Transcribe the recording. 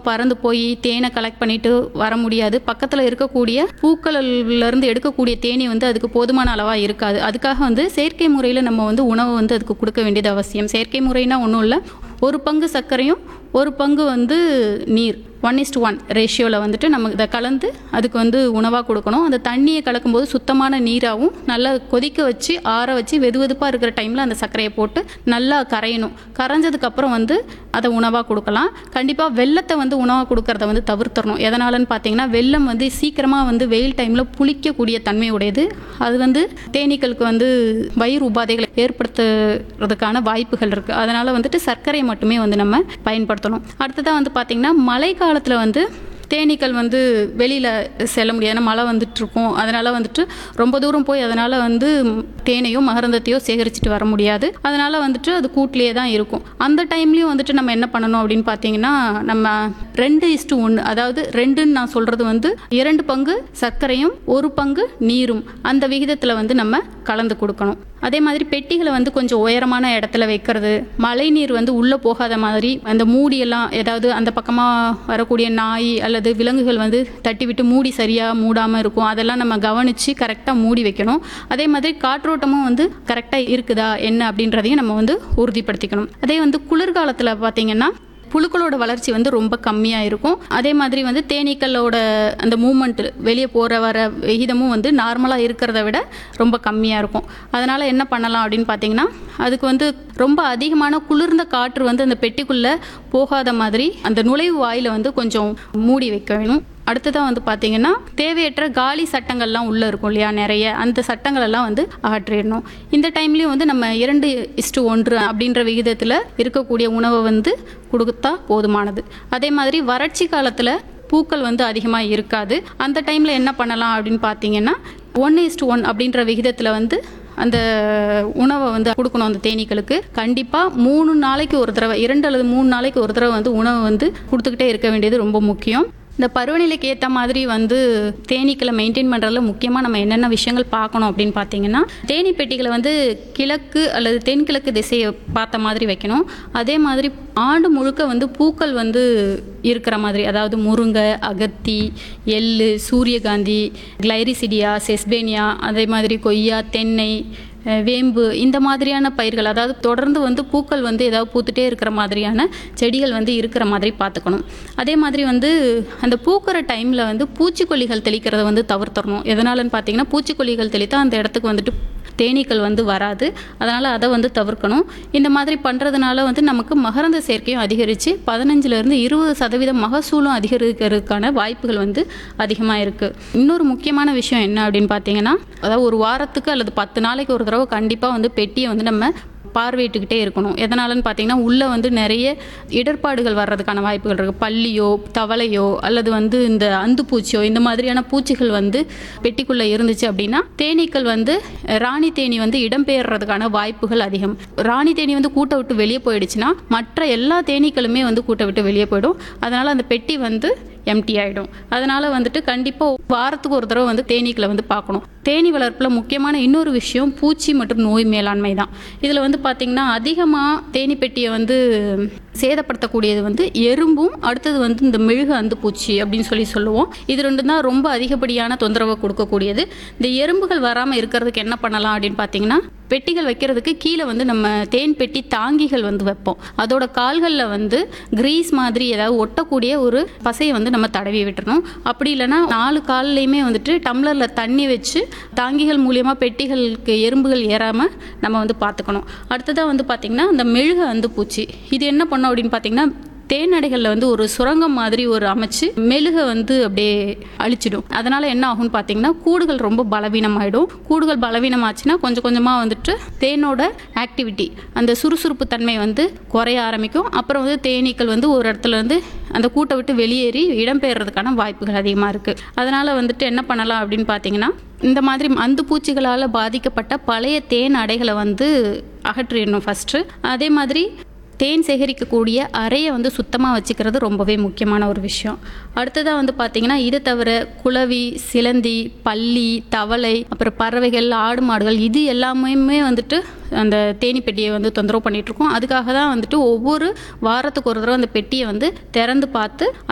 பறந்து போய் தேனை கலெக்ட் பண்ணிட்டு வர முடியாது பக்கத்தில் இருக்கக்கூடிய பூக்கள்ல இருந்து எடுக்கக்கூடிய தேனி வந்து அதுக்கு போதுமான அளவாக இருக்காது அதுக்காக வந்து செயற்கை முறையில் நம்ம வந்து உணவு வந்து அதுக்கு கொடுக்க வேண்டியது அவசியம் செயற்கை முறைனா ஒன்றும் இல்லை ஒரு பங்கு சர்க்கரையும் ஒரு பங்கு வந்து நீர் ஒன் இஸ்ட் ஒன் ரேஷியோவில் வந்துட்டு நம்ம இதை கலந்து அதுக்கு வந்து உணவாக கொடுக்கணும் அந்த தண்ணியை கலக்கும்போது சுத்தமான நீராகவும் நல்லா கொதிக்க வச்சு ஆற வச்சு வெது வெதுப்பாக இருக்கிற டைமில் அந்த சர்க்கரையை போட்டு நல்லா கரையணும் கரைஞ்சதுக்கப்புறம் வந்து அதை உணவாக கொடுக்கலாம் கண்டிப்பாக வெள்ளத்தை வந்து உணவாக கொடுக்கறத வந்து தவிர்த்தரணும் எதனாலன்னு பார்த்தீங்கன்னா வெள்ளம் வந்து சீக்கிரமாக வந்து வெயில் டைமில் புளிக்கக்கூடிய தன்மை உடையது அது வந்து தேனீக்களுக்கு வந்து வயிறு உபாதைகளை ஏற்படுத்துறதுக்கான வாய்ப்புகள் இருக்குது அதனால் வந்துட்டு சர்க்கரையை மட்டுமே வந்து நம்ம பயன்படுத்தணும் அடுத்ததாக வந்து பார்த்திங்கன்னா மழை காலத்தில் வந்து தேனீக்கள் வந்து வெளியில் செல்ல முடியாது ஏன்னா மழை வந்துட்டு இருக்கும் அதனால் வந்துட்டு ரொம்ப தூரம் போய் அதனால் வந்து தேனையோ மகரந்தத்தையோ சேகரிச்சுட்டு வர முடியாது அதனால் வந்துட்டு அது கூட்டிலேயே தான் இருக்கும் அந்த டைம்லேயும் வந்துட்டு நம்ம என்ன பண்ணணும் அப்படின்னு பார்த்தீங்கன்னா நம்ம ரெண்டு இஸ்டு ஒன்று அதாவது ரெண்டுன்னு நான் சொல்கிறது வந்து இரண்டு பங்கு சர்க்கரையும் ஒரு பங்கு நீரும் அந்த விகிதத்தில் வந்து நம்ம கலந்து கொடுக்கணும் அதே மாதிரி பெட்டிகளை வந்து கொஞ்சம் உயரமான இடத்துல வைக்கிறது மழை நீர் வந்து உள்ளே போகாத மாதிரி அந்த மூடியெல்லாம் ஏதாவது அந்த பக்கமாக வரக்கூடிய நாய் அல்லது விலங்குகள் வந்து தட்டி விட்டு மூடி சரியாக மூடாமல் இருக்கும் அதெல்லாம் நம்ம கவனித்து கரெக்டாக மூடி வைக்கணும் அதே மாதிரி காற்றோட்டமும் வந்து கரெக்டாக இருக்குதா என்ன அப்படின்றதையும் நம்ம வந்து உறுதிப்படுத்திக்கணும் அதே வந்து குளிர்காலத்தில் பார்த்தீங்கன்னா புழுக்களோட வளர்ச்சி வந்து ரொம்ப கம்மியாக இருக்கும் அதே மாதிரி வந்து தேனீக்களோட அந்த மூமெண்ட் வெளியே போகிற வர விகிதமும் வந்து நார்மலாக இருக்கிறத விட ரொம்ப கம்மியாக இருக்கும் அதனால் என்ன பண்ணலாம் அப்படின்னு பார்த்தீங்கன்னா அதுக்கு வந்து ரொம்ப அதிகமான குளிர்ந்த காற்று வந்து அந்த பெட்டிக்குள்ளே போகாத மாதிரி அந்த நுழைவு வாயில வந்து கொஞ்சம் மூடி வைக்க வேணும் அடுத்ததாக வந்து பார்த்தீங்கன்னா தேவையற்ற காலி சட்டங்கள்லாம் உள்ளே இருக்கும் இல்லையா நிறைய அந்த சட்டங்கள் எல்லாம் வந்து அகற்றிடணும் இந்த டைம்லேயும் வந்து நம்ம இரண்டு இஸ்டு ஒன்று அப்படின்ற விகிதத்தில் இருக்கக்கூடிய உணவை வந்து கொடுத்தா போதுமானது அதே மாதிரி வறட்சி காலத்தில் பூக்கள் வந்து அதிகமாக இருக்காது அந்த டைமில் என்ன பண்ணலாம் அப்படின்னு பார்த்தீங்கன்னா ஒன் இஸ்டு ஒன் அப்படின்ற விகிதத்தில் வந்து அந்த உணவை வந்து கொடுக்கணும் அந்த தேனீக்களுக்கு கண்டிப்பாக மூணு நாளைக்கு ஒரு தடவை இரண்டு அல்லது மூணு நாளைக்கு ஒரு தடவை வந்து உணவு வந்து கொடுத்துக்கிட்டே இருக்க வேண்டியது ரொம்ப முக்கியம் இந்த பருவநிலைக்கு ஏற்ற மாதிரி வந்து தேனீக்களை மெயின்டைன் பண்ணுறதுல முக்கியமாக நம்ம என்னென்ன விஷயங்கள் பார்க்கணும் அப்படின்னு பார்த்தீங்கன்னா தேனீ பெட்டிகளை வந்து கிழக்கு அல்லது தென்கிழக்கு திசையை பார்த்த மாதிரி வைக்கணும் அதே மாதிரி ஆண்டு முழுக்க வந்து பூக்கள் வந்து இருக்கிற மாதிரி அதாவது முருங்கை அகத்தி எள்ளு சூரியகாந்தி கிளைரிசிடியா செஸ்பேனியா அதே மாதிரி கொய்யா தென்னை அஹ் வேம்பு இந்த மாதிரியான பயிர்கள் அதாவது தொடர்ந்து வந்து பூக்கள் வந்து ஏதாவது பூத்துட்டே இருக்கிற மாதிரியான செடிகள் வந்து இருக்கிற மாதிரி பார்த்துக்கணும் அதே மாதிரி வந்து அந்த பூக்கிற டைமில் வந்து பூச்சிக்கொல்லிகள் தெளிக்கிறத வந்து தவிர்த்தரணும் எதனாலன்னு பார்த்தீங்கன்னா பூச்சிக்கொல்லிகள் தெளித்தா அந்த இடத்துக்கு வந்துட்டு தேனீக்கள் வந்து வராது அதனால் அதை வந்து தவிர்க்கணும் இந்த மாதிரி பண்ணுறதுனால வந்து நமக்கு மகரந்த சேர்க்கையும் அதிகரித்து பதினஞ்சுலேருந்து இருபது சதவீதம் மகசூலும் அதிகரிக்கிறதுக்கான வாய்ப்புகள் வந்து அதிகமாக இருக்குது இன்னொரு முக்கியமான விஷயம் என்ன அப்படின்னு பார்த்தீங்கன்னா அதாவது ஒரு வாரத்துக்கு அல்லது பத்து நாளைக்கு ஒரு தடவை கண்டிப்பாக வந்து பெட்டியை வந்து நம்ம பார்வையிட்டுக்கிட்டே இருக்கணும் எதனாலன்னு பார்த்தீங்கன்னா உள்ளே வந்து நிறைய இடர்பாடுகள் வர்றதுக்கான வாய்ப்புகள் இருக்குது பல்லியோ தவளையோ அல்லது வந்து இந்த அந்துப்பூச்சியோ இந்த மாதிரியான பூச்சிகள் வந்து பெட்டிக்குள்ளே இருந்துச்சு அப்படின்னா தேனீக்கள் வந்து ராணி தேனி வந்து இடம்பெயர்றதுக்கான வாய்ப்புகள் அதிகம் ராணி தேனி வந்து கூட்டை விட்டு வெளியே போயிடுச்சுன்னா மற்ற எல்லா தேனீக்களுமே வந்து கூட்டை விட்டு வெளியே போயிடும் அதனால் அந்த பெட்டி வந்து எம்டி ஆகிடும் அதனால் வந்துட்டு கண்டிப்பாக வாரத்துக்கு ஒரு தடவை வந்து தேனீக்களை வந்து பார்க்கணும் தேனீ வளர்ப்பில் முக்கியமான இன்னொரு விஷயம் பூச்சி மற்றும் நோய் மேலாண்மை தான் இதில் வந்து பார்த்திங்கன்னா அதிகமாக தேனீ பெட்டியை வந்து சேதப்படுத்தக்கூடியது வந்து எறும்பும் அடுத்தது வந்து இந்த மெழுகு அந்து பூச்சி அப்படின்னு சொல்லி சொல்லுவோம் இது ரெண்டும் தான் ரொம்ப அதிகப்படியான தொந்தரவை கொடுக்கக்கூடியது இந்த எறும்புகள் வராமல் இருக்கிறதுக்கு என்ன பண்ணலாம் அப்படின்னு பார்த்தீங்கன்னா பெட்டிகள் வைக்கிறதுக்கு கீழே வந்து நம்ம தேன் பெட்டி தாங்கிகள் வந்து வைப்போம் அதோட கால்களில் வந்து கிரீஸ் மாதிரி ஏதாவது ஒட்டக்கூடிய ஒரு பசையை வந்து நம்ம தடவி விட்டுறணும் அப்படி இல்லைன்னா நாலு கால்லையுமே வந்துட்டு டம்ளரில் தண்ணி வச்சு தாங்கிகள் மூலியமாக பெட்டிகளுக்கு எறும்புகள் ஏறாமல் நம்ம வந்து பார்த்துக்கணும் அடுத்ததாக வந்து பார்த்திங்கன்னா அந்த மெழுகு அந்து பூச்சி இது என்ன பண்ணோம் அப்படின்னு பார்த்தீங்கன்னா தேனடைகளில் வந்து ஒரு சுரங்கம் மாதிரி ஒரு அமைச்சு மெழுகை வந்து அப்படியே அழிச்சிடும் அதனால என்ன ஆகும்னு பார்த்தீங்கன்னா கூடுகள் ரொம்ப பலவீனமாயிடும் கூடுகள் பலவீனமாச்சுன்னா கொஞ்சம் கொஞ்சமாக வந்துட்டு தேனோட ஆக்டிவிட்டி அந்த சுறுசுறுப்பு தன்மை வந்து குறைய ஆரம்பிக்கும் அப்புறம் வந்து தேனீக்கள் வந்து ஒரு இடத்துல இருந்து அந்த கூட்டை விட்டு வெளியேறி இடம்பெயர்றதுக்கான வாய்ப்புகள் அதிகமாக இருக்குது அதனால் வந்துட்டு என்ன பண்ணலாம் அப்படின்னு பார்த்தீங்கன்னா இந்த மாதிரி அந்து பூச்சிகளால் பாதிக்கப்பட்ட பழைய தேன் அடைகளை வந்து அகற்றிடணும் ஃபஸ்ட்டு அதே மாதிரி தேன் சேகரிக்கக்கூடிய அறையை வந்து சுத்தமாக வச்சுக்கிறது ரொம்பவே முக்கியமான ஒரு விஷயம் அடுத்ததாக வந்து பார்த்திங்கன்னா இது தவிர குளவி சிலந்தி பல்லி தவளை அப்புறம் பறவைகள் ஆடு மாடுகள் இது எல்லாமே வந்துட்டு அந்த தேனி பெட்டியை வந்து தொந்தரவு பண்ணிகிட்ருக்கோம் அதுக்காக தான் வந்துட்டு ஒவ்வொரு வாரத்துக்கு ஒரு தடவை அந்த பெட்டியை வந்து திறந்து பார்த்து